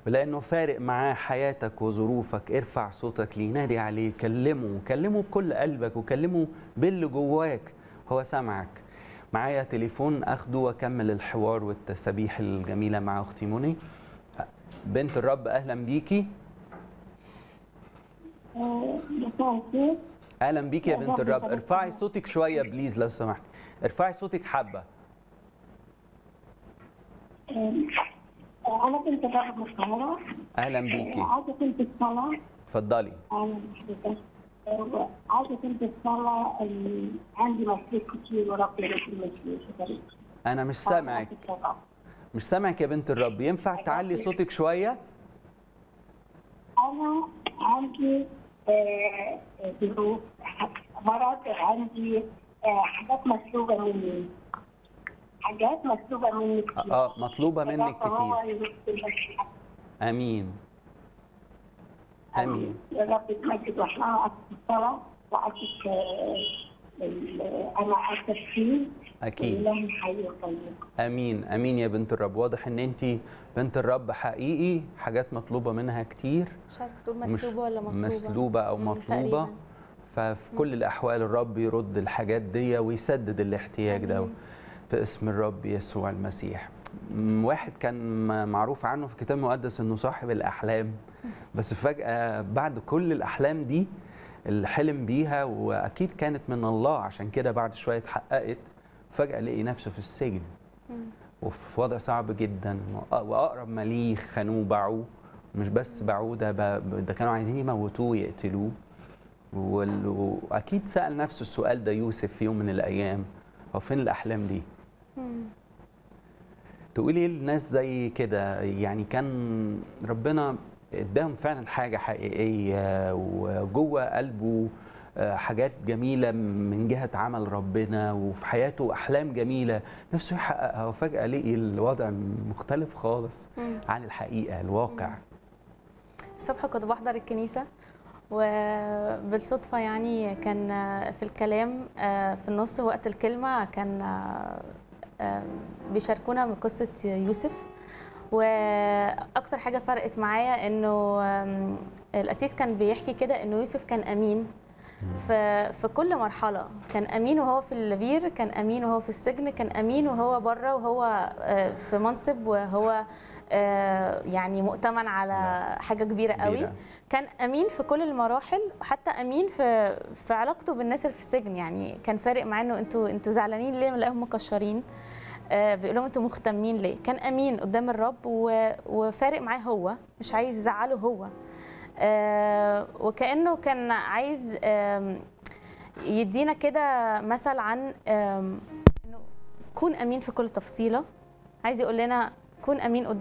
ولانه فارق معاه حياتك وظروفك ارفع صوتك ليه نادي عليه كلمه كلمه بكل قلبك وكلمه باللي جواك هو سامعك معايا تليفون اخده واكمل الحوار والتسابيح الجميله مع اختي منى بنت الرب اهلا بيكي مساء الخير اهلا بيكي يا بنت أهلاً الرب بحضرتك. ارفعي صوتك شويه بليز لو سمحتي ارفعي صوتك حبه أنا كنت بلعب القاهرة اهلا بيكي عايزة كنت الصلاة اتفضلي أنا بحبك عايزة كنت الصلاة عندي مشاكل كتير ورب يرد المشاكل انا مش سامعك مش سامعك يا بنت الرب ينفع تعلي صوتك شويه أنا عندي آه، ظروف مرض عندي آه، حاجات مسلوبة مني حاجات مسلوبة مني كتير اه مطلوبه منك هو كتير يرد المشاكل. امين امين يا رب تمجد واحنا وقت الصلاة وقت أنا التفكير اكيد الله حي وطيب امين امين يا بنت الرب واضح ان انت بنت الرب حقيقي حاجات مطلوبه منها كتير مش عارفه تقول مش مسلوبه ولا مطلوبه مسلوبه او مم، مطلوبه تقريباً. ففي كل الاحوال الرب يرد الحاجات دي ويسدد الاحتياج ده آمين. في اسم الرب يسوع المسيح م- واحد كان م- معروف عنه في الكتاب المقدس انه صاحب الاحلام بس فجاه بعد كل الاحلام دي اللي حلم بيها واكيد كانت من الله عشان كده بعد شويه اتحققت فجاه لقي نفسه في السجن مم. وفي وضع صعب جدا وأ- واقرب ما ليه خانوه باعوه مش بس باعوه ده ب- ده كانوا عايزين يموتوه ويقتلوه وال- واكيد سال نفسه السؤال ده يوسف في يوم من الايام هو فين الاحلام دي مم. تقولي ايه للناس زي كده يعني كان ربنا اداهم فعلا حاجه حقيقيه وجوه قلبه آه، حاجات جميله من جهه عمل ربنا وفي حياته احلام جميله نفسه يحققها وفجاه لقي الوضع مختلف خالص مم. عن الحقيقه الواقع الصبح كنت بحضر الكنيسة وبالصدفة يعني كان في الكلام آه، في النص وقت الكلمة كان آه، آه، بيشاركونا من قصة يوسف وأكتر حاجة فرقت معايا إنه آم، الأسيس كان بيحكي كده إنه يوسف كان أمين في في كل مرحلة كان أمين وهو في البير كان أمين وهو في السجن كان أمين وهو بره وهو آه، في منصب وهو آه، يعني مؤتمن على حاجة كبيرة قوي كبيرة. كان امين في كل المراحل وحتى امين في في علاقته بالناس اللي في السجن يعني كان فارق معاه انه انتوا انتوا زعلانين ليه ملاقيهم مكشرين آه بيقول لهم انتوا مهتمين ليه كان امين قدام الرب و... وفارق معاه هو مش عايز يزعله هو آه وكانه كان عايز آم، يدينا كده مثل عن آم، انه كون امين في كل تفصيله عايز يقول لنا كون امين قدام